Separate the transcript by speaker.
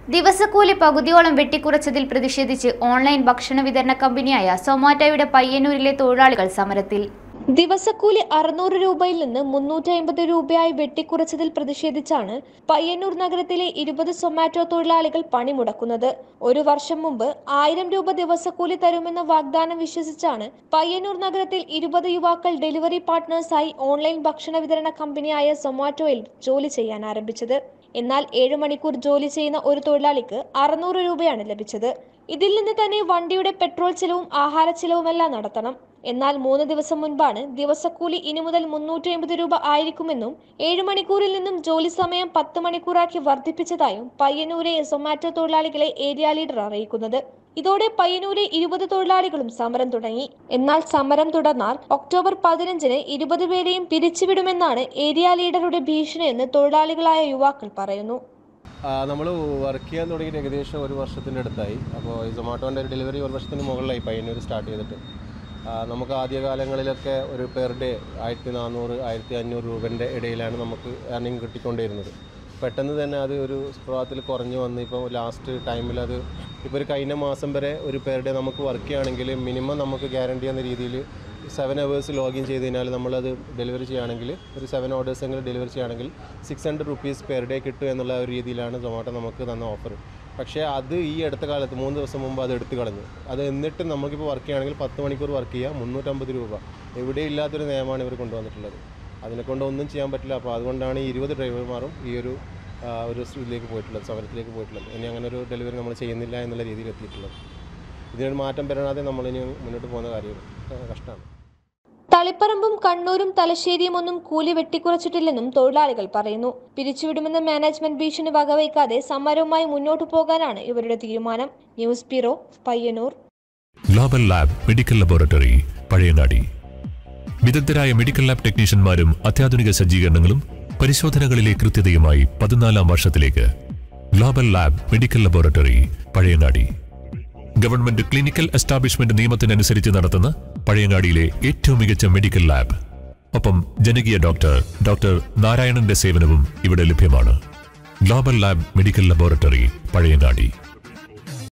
Speaker 1: ദിവസക്കൂലി പകുതിയോളം വെട്ടിക്കുറച്ചതിൽ പ്രതിഷേധിച്ച് ഓൺലൈൻ ഭക്ഷണ വിതരണ കമ്പനിയായ സൊമാറ്റോയുടെ പയ്യന്നൂരിലെ തൊഴിലാളികൾ സമരത്തിൽ
Speaker 2: ദിവസക്കൂലി അറുന്നൂറ് രൂപയിൽ നിന്ന് മുന്നൂറ്റി അമ്പത് രൂപയായി വെട്ടിക്കുറച്ചതിൽ പ്രതിഷേധിച്ചാണ് പയ്യന്നൂർ നഗരത്തിലെ ഇരുപത് സൊമാറ്റോ തൊഴിലാളികൾ പണിമുടക്കുന്നത് ഒരു വർഷം മുമ്പ് ആയിരം രൂപ ദിവസക്കൂലി തരുമെന്ന വാഗ്ദാനം വിശ്വസിച്ചാണ് പയ്യന്നൂർ നഗരത്തിൽ ഇരുപത് യുവാക്കൾ ഡെലിവറി പാർട്ട്നേഴ്സായി ഓൺലൈൻ ഭക്ഷണ വിതരണ കമ്പനിയായ സൊമാറ്റോയിൽ ജോലി ചെയ്യാൻ ആരംഭിച്ചത് എന്നാൽ ഏഴ് മണിക്കൂർ ജോലി ചെയ്യുന്ന ഒരു തൊഴിലാളിക്ക് അറുന്നൂറ് രൂപയാണ് ലഭിച്ചത് ഇതിൽ നിന്ന് തന്നെ വണ്ടിയുടെ പെട്രോൾ ചെലവും ആഹാര ചെലവുമെല്ലാം നടത്തണം എന്നാൽ മൂന്ന് ദിവസം മുൻപാണ് ദിവസക്കൂലി ഇനി മുതൽ മുന്നൂറ്റി അമ്പത് രൂപ ആയിരിക്കുമെന്നും ഏഴ് മണിക്കൂറിൽ നിന്നും ജോലി സമയം പത്ത് മണിക്കൂറാക്കി വർദ്ധിപ്പിച്ചതായും പയ്യന്നൂരെ സൊമാറ്റോ തൊഴിലാളികളെ ഏരിയ ലീഡർ അറിയിക്കുന്നത് ഇതോടെ പയ്യന്നൂരെ ഇരുപത് തൊഴിലാളികളും സമരം തുടങ്ങി എന്നാൽ സമരം തുടർന്നാൽ ഒക്ടോബർ പതിനഞ്ചിന് ഇരുപത് പേരെയും പിരിച്ചുവിടുമെന്നാണ് ഏരിയ ലീഡറുടെ ഭീഷണിയെന്ന് തൊഴിലാളികളായ യുവാക്കൾ പറയുന്നു
Speaker 3: നമ്മൾ വർക്ക് ചെയ്യാൻ തുടങ്ങിയിട്ട് ഏകദേശം ഒരു വർഷത്തിൻ്റെ അടുത്തായി അപ്പോൾ ഈ സൊമാറ്റോൻ്റെ ഡെലിവറി ഒരു വർഷത്തിന് മുകളിലായി പയ്യന്നൂർ സ്റ്റാർട്ട് ചെയ്തിട്ട് ആ, നമുക്ക് ആദ്യകാലങ്ങളിലൊക്കെ ഒരു പെർ ഡേ ആയിരത്തി നാനൂറ് ആയിരത്തി അഞ്ഞൂറ് രൂപൻ്റെ ഇടയിലാണ് നമുക്ക് ഏർണിംഗ് കിട്ടിക്കൊണ്ടിരുന്നത് പെട്ടെന്ന് തന്നെ അത് ഒരു സുപ്രഭാതത്തിൽ കുറഞ്ഞു വന്ന് ഇപ്പോൾ ലാസ്റ്റ് ടൈമിൽ അത് ഇപ്പോൾ ഒരു കഴിഞ്ഞ മാസം വരെ ഒരു പെർ ഡേ നമുക്ക് വർക്ക് ചെയ്യുകയാണെങ്കിൽ മിനിമം നമുക്ക് ഗ്യാരണ്ടി എന്ന രീതിയിൽ സെവൻ അവേഴ്സ് ലോഗിൻ ചെയ്ത് കഴിഞ്ഞാൽ നമ്മളത് ഡെലിവറി ചെയ്യുകയാണെങ്കിൽ ഒരു സെവൻ ഓർഡേഴ്സ് എങ്കിലും ഡെലിവറി ചെയ്യുകയാണെങ്കിൽ six hundred rupees per day കിട്ടും എന്നുള്ള ഒരു രീതിയിലാണ് സൊമാറ്റോ നമുക്ക് തന്ന ഓഫർ പക്ഷേ അത് ഈ അടുത്ത കാലത്ത് മൂന്ന് ദിവസം മുമ്പ് അത് എടുത്തു കളഞ്ഞു അത് എന്നിട്ട് നമുക്കിപ്പോൾ വർക്ക് ചെയ്യുകയാണെങ്കിൽ പത്ത് മണിക്കൂർ വർക്ക് ചെയ്യുക മുന്നൂറ്റമ്പത് രൂപ എവിടെ ഇല്ലാത്തൊരു നിയമമാണ് ഇവർ കൊണ്ടുവന്നിട്ടുള്ളത് അതിനെക്കൊണ്ട് ഒന്നും ചെയ്യാൻ പറ്റില്ല അപ്പോൾ അതുകൊണ്ടാണ് ഈ ഇരുപത് ഡ്രൈവർമാരും ഈ ഒരു ആ, ഒരു ഇതിലേക്ക് പോയിട്ടുള്ളത് സമരത്തിലേക്ക് പോയിട്ടുള്ളത് ഇനി അങ്ങനെ ഒരു ഡെലിവറി നമ്മൾ ചെയ്യുന്നില്ല എന്നുള്ള രീതിയിൽ എത്തിയിട്ടുള്ളത് ഇതിനൊരു മാറ്റം വരാതെ നമ്മളിനി മുന്നോട്ട് പോകുന്ന കാര്യം കഷ്ടമാണ്
Speaker 2: തളിപ്പറമ്പും കണ്ണൂരും തലശ്ശേരിയും ഒന്നും കൂലി വെട്ടിക്കുറച്ചിട്ടില്ലെന്നും തൊഴിലാളികൾ പറയുന്നു പിരിച്ചുവിടുമെന്ന മാനേജ്മെന്റ് ഭീഷണി വകവയ്ക്കാതെ സമരവുമായി മുന്നോട്ടു പോകാനാണ് ഇവരുടെ തീരുമാനം news bureau Payyanur
Speaker 4: Global Lab medical laboratory Pazhayangadi വിദഗ്ധരായ മെഡിക്കൽ ലാബ് ടെക്നീഷ്യന്മാരും അത്യാധുനിക സജ്ജീകരണങ്ങളും പരിശോധനകളിലെ കൃത്യതയുമായി പതിനാലാം വർഷത്തിലേക്ക് Global Lab medical laboratory Pazhayangadi government clinical establishment നിയമത്തിനനുസരിച്ച് നടത്തുന്ന പഴയങ്ങാടിയിലെ ഏറ്റവും മികച്ച മെഡിക്കൽ ലാബ് ഒപ്പം ജനകീയ ഡോക്ടർ ഡോക്ടർ നാരായണന്റെ സേവനവും ഇവിടെ ലഭ്യമാണ് Global Lab medical laboratory Pazhayangadi